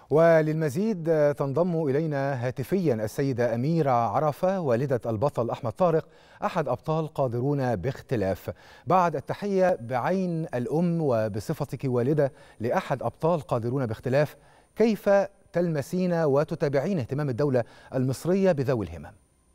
وللمزيد تنضم إلينا هاتفيا السيدة أميرة عرفة والدة البطل أحمد طارق أحد أبطال قادرون باختلاف بعد التحية بعين الأم وبصفتك والدة لأحد أبطال قادرون باختلاف كيف تلمسين وتتابعين اهتمام الدولة المصرية بذوي الهمم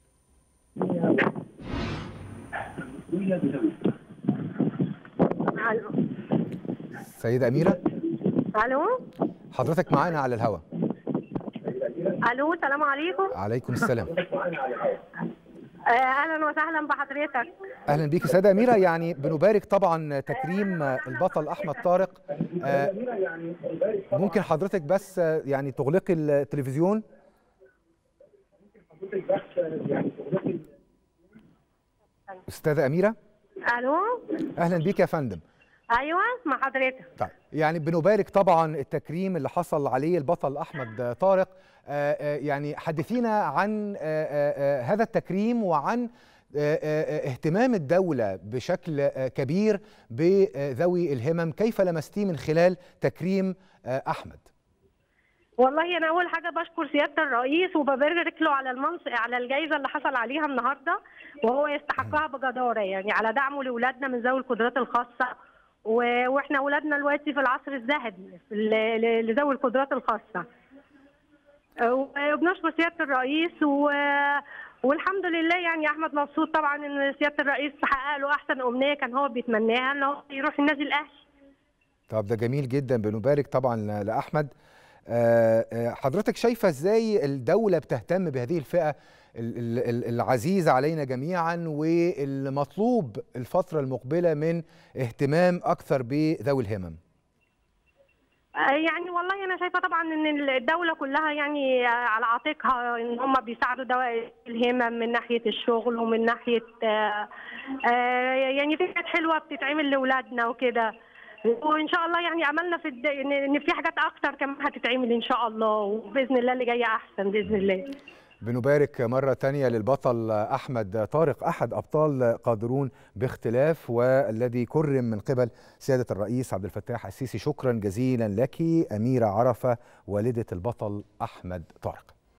سيدة أميرة الو حضرتك معانا على الهواء الو السلام عليكم عليكم السلام آه، اهلا وسهلا بحضرتك اهلا بيك سيده اميره يعني بنبارك طبعا تكريم البطل احمد طارق آه، ممكن حضرتك بس آه، يعني تغلقي التلفزيون استاذه اميره الو اهلا بيك يا فندم ايوه مع حضرتك طيب يعني بنبارك طبعا التكريم اللي حصل عليه البطل احمد طارق آه، آه، يعني حدثينا عن آه، آه، آه، هذا التكريم وعن آه، آه، اهتمام الدولة بشكل آه، كبير بذوي الهمم كيف لمستيه من خلال تكريم آه، أحمد والله انا اول حاجه بشكر سياده الرئيس وببارك له على المنصب على الجائزه اللي حصل عليها النهارده وهو يستحقها بجداره يعني على دعمه لاولادنا من ذوي القدرات الخاصه و- واحنا اولادنا دلوقتي في العصر الذهبي في ال- ل- لذوي القدرات الخاصه وبنشكر سياده الرئيس و... والحمد لله يعني احمد مبسوط طبعا ان سياده الرئيس حقق له احسن امنيه كان هو بيتمناها ان هو يروح النادي الاهلي طب ده جميل جدا بنبارك طبعا ل- لأحمد آه، آه، حضرتك شايفة ازاي الدولة بتهتم بهذه الفئة ال- ال- ال- العزيزة علينا جميعا والمطلوب الفترة المقبلة من اهتمام أكثر بذوي الهمم يعني والله انا شايفه طبعا ان الدوله كلها يعني على عاتقها ان هم بيساعدوا ذوي الهمم من ناحيه الشغل ومن ناحيه آه، آه، يعني في حاجات حلوه بتتعمل لاولادنا وكده وان شاء الله يعني املنا في الد... ان إن في حاجات اكتر كمان هتتعمل ان شاء الله وباذن الله اللي جايه احسن باذن الله بنبارك مرة تانية للبطل أحمد طارق أحد أبطال قادرون باختلاف والذي كرم من قبل سيادة الرئيس عبد الفتاح السيسي شكرا جزيلا لك أميرة عرفة والدة البطل أحمد طارق